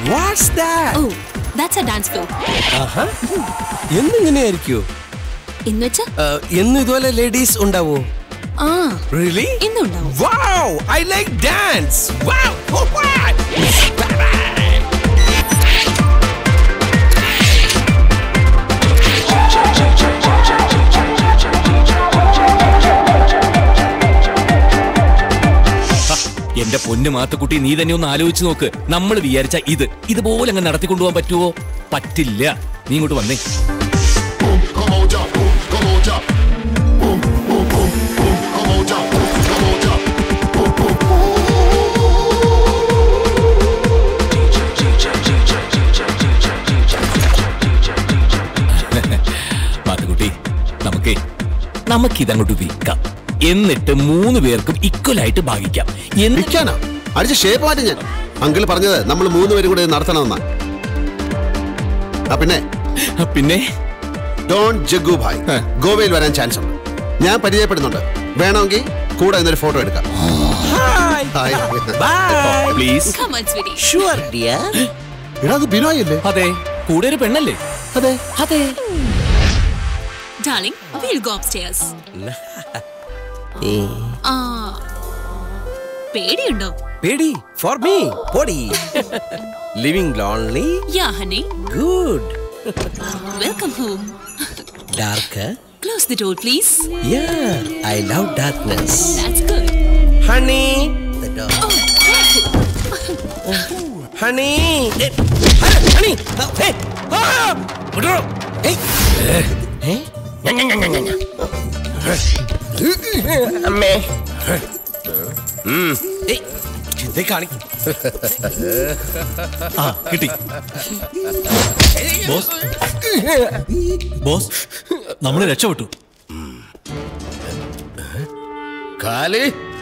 Watts that oh that's a dance floor ആഹാ എന്നിങ്ങനെയായിരിക്കോ എന്ന് വെച്ചാ എന്നും ഇതുപോലെ ലേഡീസ് ഉണ്ടാവോ ആ റിയലി ഇന്നും ഉണ്ടാവും Wow! I like dance! Wow! Oh, what? എന്റെ പൊന്നു മാത്തുക്കുട്ടി നീ തന്നെ ഒന്ന് ആലോചിച്ച് നോക്ക് നമ്മൾ വിചാരിച്ച ഇത് ഇതുപോലെ അങ്ങ് നടത്തിക്കൊണ്ടുപോകാൻ പറ്റുമോ പറ്റില്ല നീ ഇങ്ങോട്ട് വന്നേ Come on, jump, boom, come on, jump. Boom, boom, boom, boom, come on, jump, come on, jump. Boom, boom, Mathukutty നമുക്കേ നമുക്കിതങ്ങോട്ട് വിൽക്കാം എന്നിട്ട് മൂന്ന് പേർക്കും ഈക്വൽ ആയിട്ട് ഭാഗിക്കാം എന്നിട്ട് വിൽക്കാനാ അടിച്ച് ഷേപ്പ് മാറ്റി ഞാൻ അങ്കിൾ പറഞ്ഞത് നമ്മൾ മൂന്നുപേരും കൂടെ ഇത് നടത്തണമെന്നാ ആ പിന്നെ പിന്നെ ഡോൺ ജഗ്ഗു ഭായ് ആ. ഗോവയിൽ വരാൻ ചാൻസ് ഉണ്ട് ഞാൻ പരിചയപ്പെടുന്നുണ്ട് വേണമെങ്കിൽ കൂടെ ഇന്നൊരു ഫോട്ടോ എടുക്കാം Hi! Hi Bye! Please Come on, sweetie. Sure, dear. എടാ അത് ബിനോയ് അല്ലേ അതെ കൂടെ ഒരു പെണ്ണല്ലേ അതെ അതെ Darling, we'll go upstairs. ആ പേടിയുണ്ടോ Pedi, for me, Podi. Living lonely? Yeah, honey. Good. Welcome home. Darker? Close the door, please. Yeah, I love darkness. That's good. Honey! The door. Oh, careful. Honey! Eh, honey! Oh, hey! Ah! വിടോ. Hey! Eh? ഞ, ഞ, ഞ, ഞ, ഞ, ഞ. അമ്മേ ഉം. ഏയ്, എന്തേ കാണിക്കും ആ കിട്ടി ബോസ് ബോസ് നമ്മൾ രക്ഷപ്പെട്ടു खाली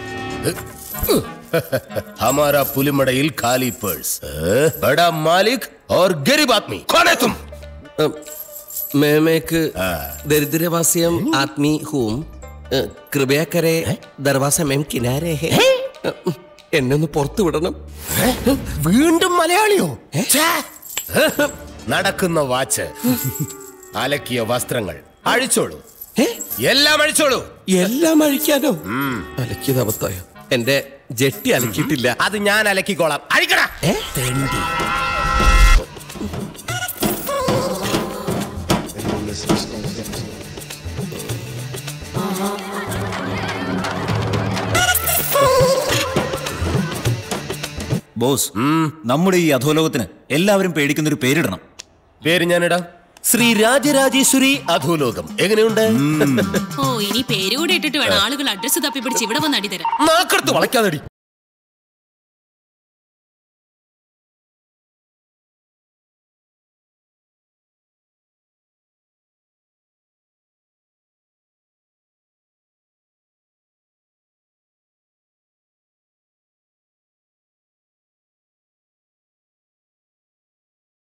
हमारा पुलिमड़ईल खाली पर्स बड़ा मालिक और गरीब आदमी कौन है तुम മേമേക്ക് ദരിദ്രവാസ്യം ആത്മീ ഹൂം കൃപയാ കരെ ദർവാസ മേം കിനാരെ ഹേ എന്നെ ഒന്ന് പുറത്തു വിടണം വീണ്ടും മലയാളിയോ ഛേ! നടക്കുന്ന വാച്ച് അലക്കിയ വസ്ത്രങ്ങൾ അഴിച്ചോളൂ ഏ? എല്ലാം അഴിച്ചോളൂ എല്ലാം അഴിക്കാനോ അലക്കിയത് അബദ്ധമായോ എന്റെ ജെട്ടി അലക്കിയിട്ടില്ല അത് ഞാൻ അലക്കിക്കോളാം അഴിക്കടാ ഏ? തെണ്ടി. ബോസ് നമ്മുടെ ഈ അധോലോകത്തിന് എല്ലാവരും പേടിക്കുന്ന ഒരു പേരിടണം പേര് ഞാനിടാം ശ്രീ രാജരാജേശ്വരി അധോലോകം എങ്ങനെയുണ്ട് ഓ ഇനി പേര് കൂടെ ഇട്ടിട്ട് വേണം ആളുകൾ അഡ്രസ് തപ്പി പിടിച്ച് ഇവിടെ വന്ന് അടി തരാം നാക്കെടുത്ത് വളയ്ക്കാതടി